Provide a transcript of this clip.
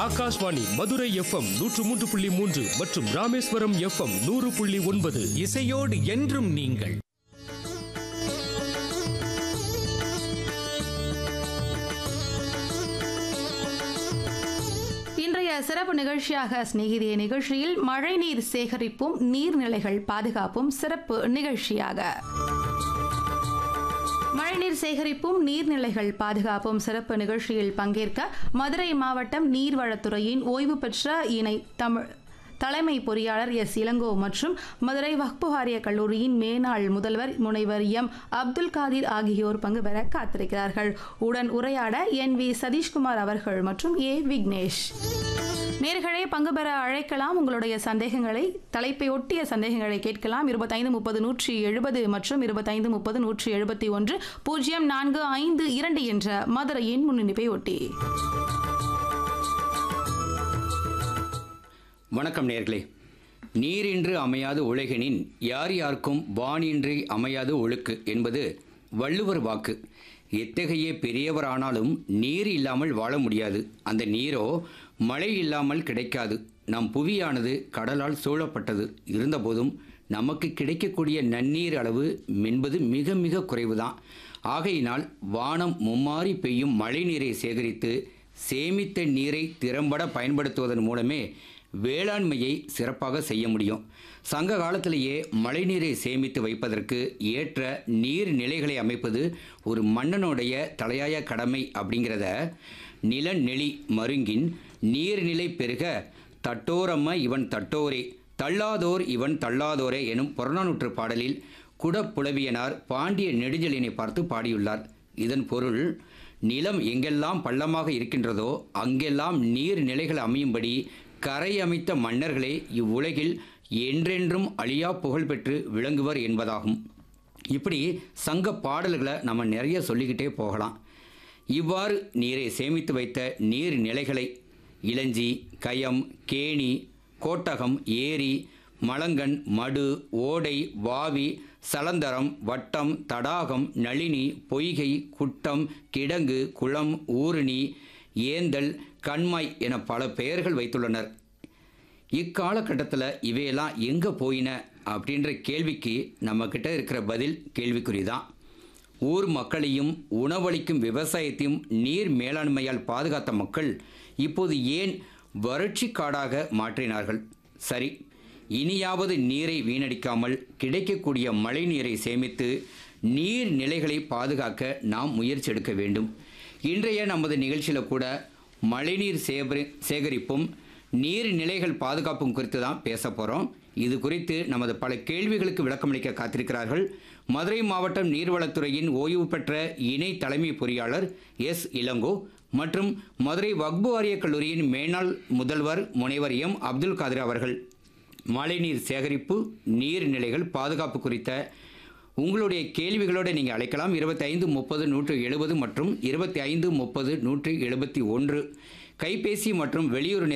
Akashvani Madurai FM நூற்று மூன்று புள்ளி மூன்று மற்றும் ராமேஸ்வரம் எஃப்எம் நூறு புள்ளி ஒன்பது இசையோடு என்றும் நீங்கள் இன்றைய சிறப்பு நிகழ்ச்சியாக சிநேகிதிய நிகழ்ச்சியில் மழைநீர் சேகரிப்பும் நீர்நிலைகள் பாதுகாப்பும் சிறப்பு நிகழ்ச்சியாக மழைநீர் சேகரிப்பும் நீர்நிலைகள் பாதுகாப்பும் சிறப்பு நிகழ்ச்சியில் பங்கேற்க மதுரை மாவட்டம் நீர்வளத்துறையின் ஓய்வு பெற்ற இணை தமிழ் தலைமை பொறியாளர் எஸ் இளங்கோ மற்றும் மதுரை வக்பு வாரிய கல்லூரியின் மேனாள் முதல்வர் முனைவர் எம் அப்துல் காதிர் ஆகியோர் பங்கு பெற காத்திருக்கிறார்கள் உடன் உரையாட என் வி சதீஷ்குமார் அவர்கள் மற்றும் ஏ விக்னேஷ் நேர்களே பங்கு பெற அழைக்கலாம் உங்களுடைய சந்தேகங்களை தலைப்பை ஒட்டிய சந்தேகங்களை கேட்கலாம் இருபத்தைந்து முப்பது நூற்றி எழுபது மற்றும் இருபத்தைந்து முப்பது நூற்றி எழுபத்தி ஒன்று பூஜ்ஜியம் நான்கு ஐந்து இரண்டு என்ற மதுரையின் முன்னிப்பை ஒட்டி வணக்கம் நேர்களே நீரின்றி அமையாது உலகினின் யார் யாருக்கும் வானின்றி அமையாது ஒழுக்கு என்பது வள்ளுவர் வாக்கு எத்தகைய பெரியவரானாலும் நீர் இல்லாமல் வாழ முடியாது அந்த நீரோ மழை இல்லாமல் கிடைக்காது நம் புவியானது கடலால் சூழப்பட்டது இருந்தபோதும் நமக்கு கிடைக்கக்கூடிய நன்னீர் அளவு என்பது மிக மிக குறைவுதான் ஆகையினால் வானம் மும்மாறி பெய்யும் மழை நீரை சேகரித்து சேமித்த நீரை திறம்பட பயன்படுத்துவதன் மூலமே வேளாண்மையை சிறப்பாக செய்ய முடியும் சங்க காலத்திலேயே மழைநீரை சேமித்து வைப்பதற்கு ஏற்ற நீர்நிலைகளை அமைப்பது ஒரு மன்னனுடைய தலையாய கடமை அப்படிங்கிறத நிலநெளி மருங்கின் நீர்நிலை பெருக தட்டோரம்ம இவன் தட்டோரே தள்ளாதோர் இவன் தள்ளாதோரே எனும் புறநானூற்று பாடலில் குடப்புலவியனார் பாண்டிய நெடுஞ்செழியனை பார்த்து பாடியுள்ளார் இதன் பொருள் நிலம் எங்கெல்லாம் பள்ளமாக இருக்கின்றதோ அங்கெல்லாம் நீர்நிலைகள் அமையும்படி கரை அமைத்த மன்னர்களே இவ்வுலகில் என்றென்றும் அழியா புகழ் பெற்று விளங்குவர் என்பதாகும் இப்படி சங்க பாடல்களை நம்ம நிறைய சொல்லிக்கிட்டே போகலாம் இவ்வாறு நீரை சேமித்து வைத்த நீர்நிலைகளை இளஞ்சி கயம் கேணி கோட்டகம் ஏரி மலங்கன் மடு ஓடை வாவி சலந்தரம் வட்டம் தடாகம் நளினி பொய்கை குட்டம் கிடங்கு குளம் ஊருணி ஏந்தல் கண்மாய் என பல பெயர்கள் வைத்துள்ளனர் இக்காலகட்டத்தில் இவையெல்லாம் எங்கே போயின அப்படின்ற கேள்விக்கு நம்மக்கிட்ட இருக்கிற பதில் கேள்விக்குறிதான் ஊர் மக்களையும் உணவளிக்கும் விவசாயத்தையும் நீர் மேலாண்மையால் பாதுகாத்த மக்கள் இப்போது ஏன் வறட்சி காடாக மாற்றினார்கள் சரி இனியாவது நீரை வீணடிக்காமல் கிடைக்கக்கூடிய மழை நீரை சேமித்து நீர் நிலைகளை பாதுகாக்க நாம் முயற்சி எடுக்க வேண்டும் இன்றைய நமது நிகழ்ச்சியில் கூட மழைநீர் சேகரி சேகரிப்பும் நீர்நிலைகள் பாதுகாப்பும் குறித்து தான் பேச போகிறோம் இது குறித்து நமது பல கேள்விகளுக்கு விளக்கமளிக்க காத்திருக்கிறார்கள் மதுரை மாவட்டம் நீர்வளத்துறையின் ஓய்வு பெற்ற இணை தலைமை பொறியாளர் எஸ் இளங்கோ மற்றும் மதுரை வக்பு வாரியக் கல்லூரியின் மேனாள் முதல்வர் முனைவர் எம் அப்துல் காதிர் அவர்கள் மழைநீர் சேகரிப்பு நீர்நிலைகள் பாதுகாப்பு குறித்த உங்களுடைய கேள்விகளோடு நீங்கள் அழைக்கலாம் இருபத்தைந்து முப்பது நூற்று எழுபது மற்றும் இருபத்தி ஐந்து முப்பது நூற்று எழுபத்தி ஒன்று கைபேசி மற்றும் வெளியூர்